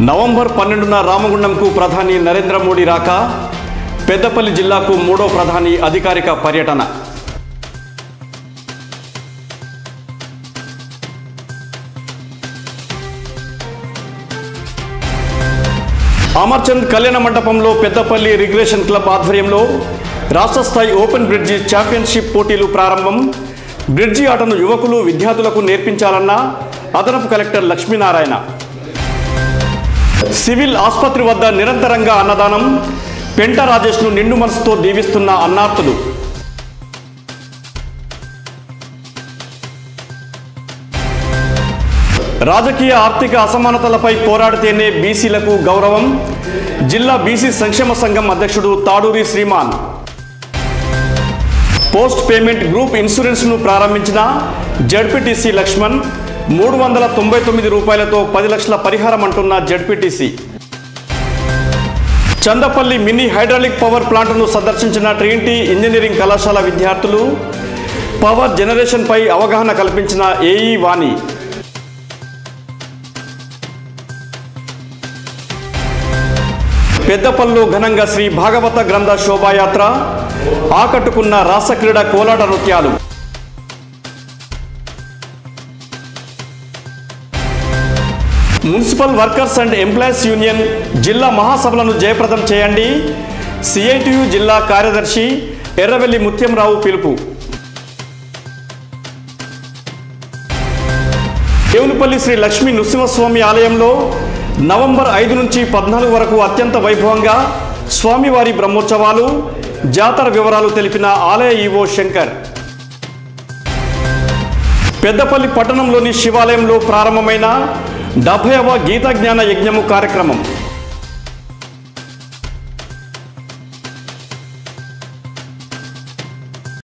November పన్నెండున రామగుండంకు ప్రధాని నరేంద్ర మోడీ రాక పెద్దపల్లి జిల్లాకు మూడో ప్రధాని అధికారిక పర్యటన అమర్చంద్ కళ్యాణ మండపంలో పెద్దపల్లి రిగ్రేషన్ క్లబ్ ఆధ్వర్యంలో రాష్ట్ర స్థాయి ఓపెన్ బ్రిడ్జి ఛాంపియన్షిప్ పోటీలు ప్రారంభం బ్రిడ్జి ఆటను యువకులు విద్యార్థులకు నేర్పించాలన్న అదనపు కలెక్టర్ లక్ష్మీనారాయణ సివిల్ ఆసుపత్రి వద్ద నిరంతరంగా అన్నదానం పెంట రాజేష్ను నిండు మనసుతో దీవిస్తున్న అన్నార్తులు రాజకీయ ఆర్థిక అసమానతలపై పోరాడితేనే బీసీలకు గౌరవం జిల్లా బీసీ సంక్షేమ సంఘం అధ్యక్షుడు Taduri Sriman post payment group ఇన్సూరెన్స్ను ప్రారంభించిన జడ్పీటీసీ లక్ష్మణ్ మూడు వందల తొంభై తొమ్మిది రూపాయలతో పది లక్షల పరిహారం అంటున్న ZPTC Chandapalli mini hydraulic power ప్లాంట్ను సందర్శించిన ట్రినిటీ ఇంజనీరింగ్ కళాశాల విద్యార్థులు పవర్ జనరేషన్పై అవగాహన కల్పించిన ఏఈ వాణి పెద్దపల్లు ఘనంగా శ్రీ భాగవత గ్రంథ శోభాయాత్ర ఆకట్టుకున్న రాసక్రీడ కోలాట నృత్యాలు municipal workers and employees union జిల్లా మహాసభలను జయప్రదం చేయండి సిఐటియు జిల్లా కార్యదర్శి ఎర్రవెల్లి ముత్యంరావు పిలుపు దేవునిపల్లి శ్రీ లక్ష్మీ నృసింహస్వామి ఆలయంలో నవంబర్ ఐదు నుంచి పద్నాలుగు వరకు అత్యంత వైభవంగా స్వామివారి బ్రహ్మోత్సవాలు జాతర వివరాలు తెలిపిన ఆలయ ఈవో శంకర్ పెద్దపల్లి పట్టణంలోని శివాలయంలో ప్రారంభమైన డెబ్బైవ గీతా జ్ఞాన యజ్ఞము కార్యక్రమం